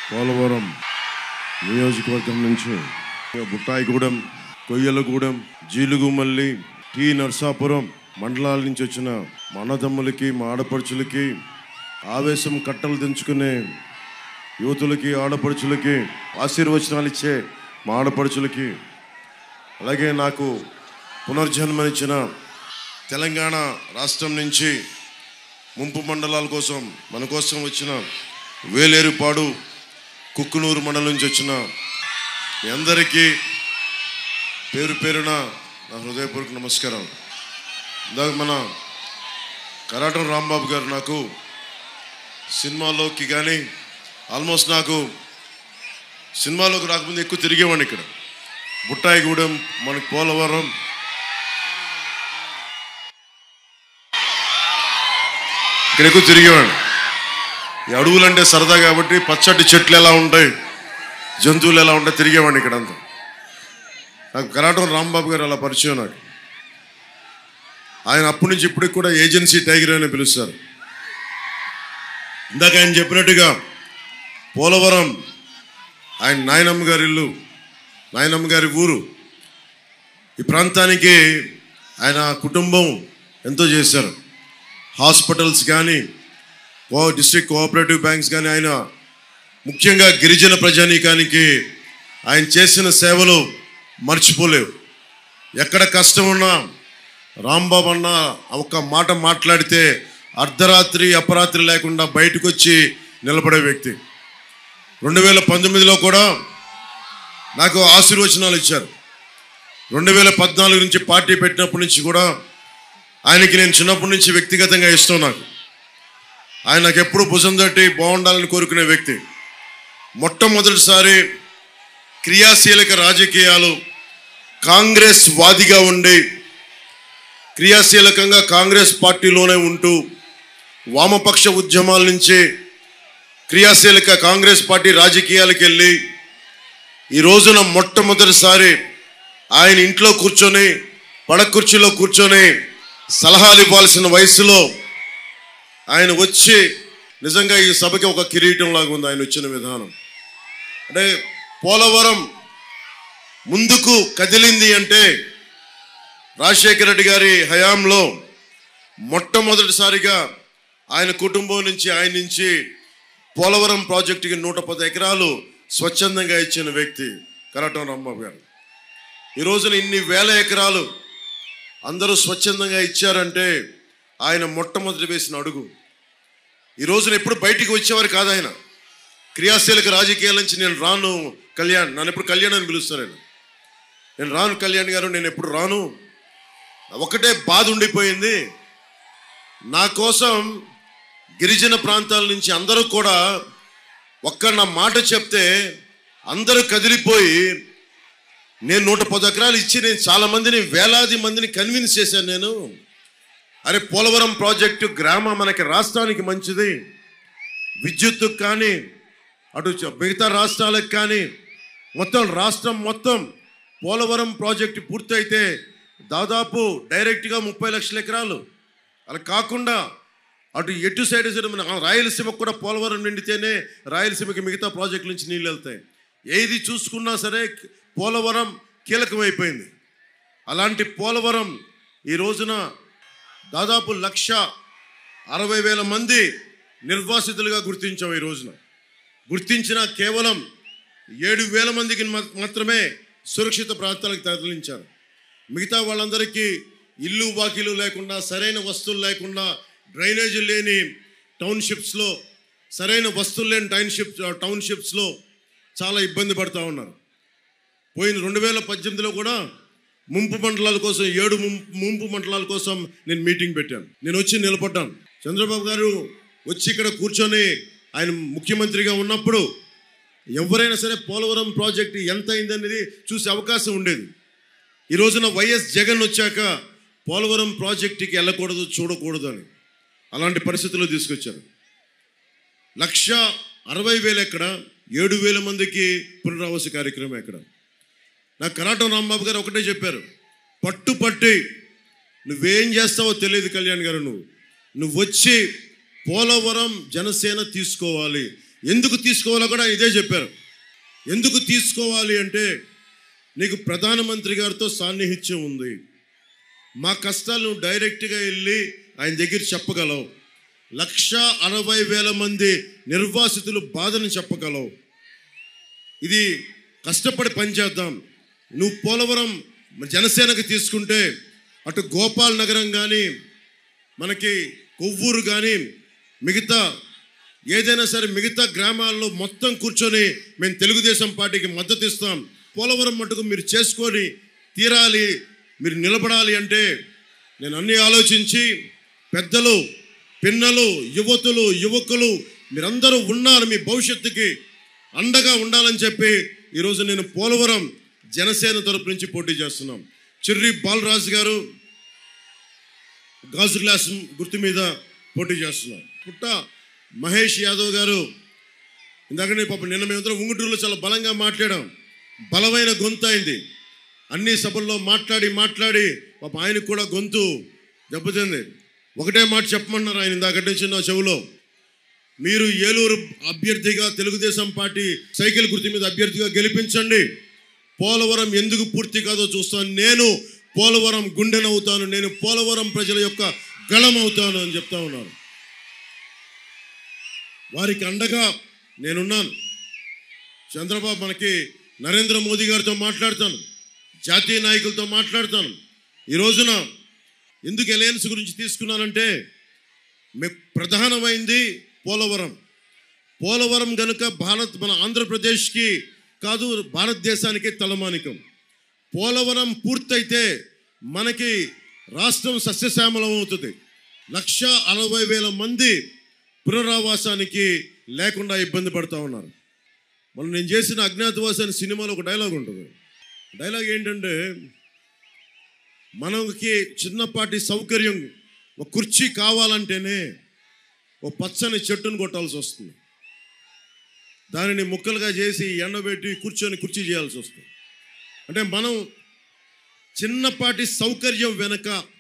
పోలవరం నియోజకవర్గం నుంచి బుట్టాయిగూడెం కొయ్యలగూడెం జీలుగుమల్లి టి నర్సాపురం మండలాల నుంచి వచ్చిన మా అన్నదమ్ములకి మా ఆడపడుచులకి ఆవేశం కట్టలు దించుకునే యువతులకి ఆడపడుచులకి ఆశీర్వచనాలు ఇచ్చే మా ఆడపడుచులకి అలాగే నాకు పునర్జన్మనిచ్చిన తెలంగాణ రాష్ట్రం నుంచి ముంపు మండలాల కోసం మన కోసం వచ్చిన వేలేరుపాడు కుక్కునూరు మండలం నుంచి వచ్చిన మీ అందరికీ పేరు పేరున నా హృదయపూర్వక నమస్కారం ఇందాక మన కరాటం రాంబాబు గారు నాకు సినిమాలోకి కానీ ఆల్మోస్ట్ నాకు సినిమాలోకి రాకముందు ఎక్కువ తిరిగేవాడిని ఇక్కడ బుట్టాయిగూడెం మనకి పోలవరం ఇక్కడ ఎక్కువ తిరిగేవాడిని ఈ అడవులంటే సరదా కాబట్టి పచ్చటి చెట్లు ఎలా ఉంటాయి జంతువులు ఎలా ఉంటాయి తిరిగేవాడిని ఇక్కడంతా నాకు కరాటం రాంబాబు గారు అలా పరిచయం నాకు ఆయన అప్పటి నుంచి ఇప్పటికి కూడా ఏజెన్సీ టైగర్ అని పిలుస్తారు ఇందాక ఆయన చెప్పినట్టుగా పోలవరం ఆయన నాయనమ్మ గారి ఇల్లు నాయనమ్మ గారి ఊరు ఈ ప్రాంతానికి ఆయన కుటుంబం ఎంతో చేశారు హాస్పిటల్స్ కానీ కో డిస్ట్రిక్ట్ కోఆపరేటివ్ బ్యాంక్స్ కానీ ఆయన ముఖ్యంగా గిరిజన ప్రజానీకానికి ఆయన చేసిన సేవలు మర్చిపోలేవు ఎక్కడ కష్టం ఉన్నా రాంబాబు అన్న ఒక్క మాట మాట్లాడితే అర్ధరాత్రి అపరాత్రి లేకుండా బయటకు వచ్చి నిలబడే వ్యక్తి రెండు వేల పంతొమ్మిదిలో కూడా నాకు ఆశీర్వచనాలు ఇచ్చారు రెండు వేల పద్నాలుగు నుంచి పార్టీ పెట్టినప్పటి నుంచి కూడా ఆయనకి నేను చిన్నప్పటి నుంచి వ్యక్తిగతంగా ఇష్టం నాకు ఆయన నాకు ఎప్పుడు భుజం తట్టి బాగుండాలని కోరుకునే వ్యక్తి మొట్టమొదటిసారి క్రియాశీలక రాజకీయాలు కాంగ్రెస్ వాదిగా ఉండి క్రియాశీలకంగా కాంగ్రెస్ పార్టీలోనే ఉంటూ వామపక్ష ఉద్యమాల నుంచి క్రియాశీలక కాంగ్రెస్ పార్టీ రాజకీయాలకు వెళ్ళి ఈ రోజున మొట్టమొదటిసారి ఆయన ఇంట్లో కూర్చొని పడక కుర్చీలో కూర్చొని సలహాలు ఇవ్వాల్సిన వయసులో ఆయన వచ్చి నిజంగా ఈ సభకి ఒక కిరీటం లాగా ఉంది ఆయన వచ్చిన విధానం అంటే పోలవరం ముందుకు కదిలింది అంటే రాజశేఖర రెడ్డి గారి హయాంలో మొట్టమొదటిసారిగా ఆయన కుటుంబం నుంచి ఆయన నుంచి పోలవరం ప్రాజెక్టుకి నూట పది ఎకరాలు స్వచ్ఛందంగా ఇచ్చిన వ్యక్తి కరాటం రాంబాబు గారు ఈ రోజున ఇన్ని వేల ఎకరాలు అందరూ స్వచ్ఛందంగా ఇచ్చారంటే ఆయన మొట్టమొదటి వేసిన అడుగు ఈ రోజున ఎప్పుడు బయటికి వచ్చేవారు కాదు ఆయన క్రియాశీలక రాజకీయాల నుంచి నేను రాను కళ్యాణ్ నన్ను ఎప్పుడు కళ్యాణ్ అని పిలుస్తారు ఆయన నేను రాను కళ్యాణ్ గారు నేను ఎప్పుడు రాను ఒకటే బాధ ఉండిపోయింది నా కోసం గిరిజన ప్రాంతాల నుంచి అందరూ కూడా ఒక్క నా మాట చెప్తే అందరూ కదిలిపోయి నేను నూట పది ఎకరాలు ఇచ్చి నేను చాలా మందిని వేలాది మందిని కన్విన్స్ చేశాను నేను అరే పోలవరం ప్రాజెక్టు గ్రామ మనకి రాష్ట్రానికి మంచిది విద్యుత్తుకు కానీ అటు చ- మిగతా రాష్ట్రాలకు కానీ మొత్తం రాష్ట్రం మొత్తం పోలవరం ప్రాజెక్టు పూర్తయితే దాదాపు డైరెక్ట్గా ముప్పై లక్షల ఎకరాలు అలా కాకుండా అటు ఎటు సైడ్ సైడ్ మన రాయలసీమకు కూడా పోలవరం నిండితేనే రాయలసీమకి మిగతా ప్రాజెక్టుల నుంచి నీళ్ళు వెళ్తాయి ఏది చూసుకున్నా సరే పోలవరం కీలకమైపోయింది అలాంటి పోలవరం ఈ రోజున దాదాపు లక్ష అరవై వేల మంది నిర్వాసితులుగా గుర్తించాం ఈ రోజున గుర్తించిన కేవలం ఏడు వేల మందికి మా- మాత్రమే సురక్షిత ప్రాంతాలకు తరలించారు మిగతా వాళ్ళందరికీ ఇల్లు వాకిలు లేకుండా సరైన వస్తువులు లేకుండా డ్రైనేజీలు లేని టౌన్షిప్స్లో సరైన వస్తువులు లేని టౌన్షిప్ టౌన్షిప్స్లో చాలా ఇబ్బంది పడుతూ ఉన్నారు పోయిన రెండు వేల పద్దెనిమిదిలో కూడా ముంపు మండలాల కోసం ఏడు ముంపు ముంపు మండలాల కోసం నేను మీటింగ్ పెట్టాను నేను వచ్చి నిలబడ్డాను చంద్రబాబు గారు వచ్చి ఇక్కడ కూర్చొని ఆయన ముఖ్యమంత్రిగా ఉన్నప్పుడు ఎవరైనా సరే పోలవరం ప్రాజెక్ట్ ఎంత అయిందనేది చూసే అవకాశం ఉండేది ఈ రోజున వైఎస్ జగన్ వచ్చాక పోలవరం ప్రాజెక్టుకి వెళ్ళకూడదు చూడకూడదు అని అలాంటి పరిస్థితుల్లో తీసుకొచ్చారు లక్ష అరవై వేలు ఎక్కడ ఏడు వేల మందికి పునరావాస కార్యక్రమం ఎక్కడ నాకు కరాటం రాంబాబు గారు ఒకటే చెప్పారు పట్టు పట్టి నువ్వేం చేస్తావో తెలియదు కళ్యాణ్ గారు నువ్వు నువ్వు వచ్చి పోలవరం జనసేన తీసుకోవాలి ఎందుకు తీసుకోవాలో కూడా ఆయన ఇదే చెప్పారు ఎందుకు తీసుకోవాలి అంటే నీకు ప్రధానమంత్రి గారితో సాన్నిహిత్యం ఉంది మా కష్టాలు నువ్వు డైరెక్ట్గా వెళ్ళి ఆయన దగ్గర చెప్పగలవు లక్ష అరవై వేల మంది నిర్వాసితులు బాధను చెప్పగలవు ఇది కష్టపడి పనిచేద్దాం నువ్వు పోలవరం జనసేనకు తీసుకుంటే అటు గోపాల్ నగరం కానీ మనకి కొవ్వూరు కానీ మిగతా ఏదైనా సరే మిగతా గ్రామాల్లో మొత్తం కూర్చొని మేము తెలుగుదేశం పార్టీకి మద్దతు ఇస్తాం పోలవరం మటుకు మీరు చేసుకొని తీరాలి మీరు నిలబడాలి అంటే నేను అన్నీ ఆలోచించి పెద్దలు పిన్నలు యువతులు యువకులు మీరందరూ ఉన్నారు మీ భవిష్యత్తుకి అండగా ఉండాలని చెప్పి ఈరోజు నేను పోలవరం జనసేన తరపు నుంచి పోటీ చేస్తున్నాం చిర్రి బాలరాజు గారు గాజు గ్లాస్ గుర్తు మీద పోటీ చేస్తున్నాం పుట్ట మహేష్ యాదవ్ గారు ఇందాకనే పాప నిన్న మేమందరం ఉంగుటూరులో చాలా బలంగా మాట్లాడాం బలమైన గొంతు అయింది అన్ని సభల్లో మాట్లాడి మాట్లాడి పాప ఆయనకు కూడా గొంతు దెబ్బతింది ఒకటే మాట చెప్పమన్నారు ఆయన ఇందాక నుంచి నా చెవులో మీరు ఏలూరు అభ్యర్థిగా తెలుగుదేశం పార్టీ సైకిల్ గుర్తు మీద అభ్యర్థిగా గెలిపించండి పోలవరం ఎందుకు పూర్తి కాదో చూస్తాను నేను పోలవరం గుండెనవుతాను నేను పోలవరం ప్రజల యొక్క గళం అవుతాను అని చెప్తా ఉన్నారు వారికి అండగా నేనున్నాను చంద్రబాబు మనకి నరేంద్ర మోదీ గారితో మాట్లాడతాను జాతీయ నాయకులతో మాట్లాడతాను ఈ రోజున ఎందుకు అలయన్స్ గురించి తీసుకున్నానంటే మే ప్రధానమైంది పోలవరం పోలవరం గనుక భారత్ మన ఆంధ్రప్రదేశ్కి కాదు భారతదేశానికి తలమానికం పోలవరం పూర్తయితే మనకి రాష్ట్రం సస్యశ్యామలం అవుతుంది లక్ష అరవై వేల మంది పునరావాసానికి లేకుండా ఇబ్బంది పడుతూ ఉన్నారు మనం నేను చేసిన అజ్ఞాతవాసి అనే సినిమాలో ఒక డైలాగ్ ఉంటుంది డైలాగ్ ఏంటంటే మనకి చిన్నపాటి సౌకర్యం ఒక కుర్చీ కావాలంటేనే ఒక పచ్చని చెట్టును కొట్టాల్సి వస్తుంది దానిని ముక్కలుగా చేసి ఎండబెట్టి కూర్చొని కుర్చీ చేయాల్సి వస్తుంది అంటే మనం చిన్నపాటి సౌకర్యం వెనక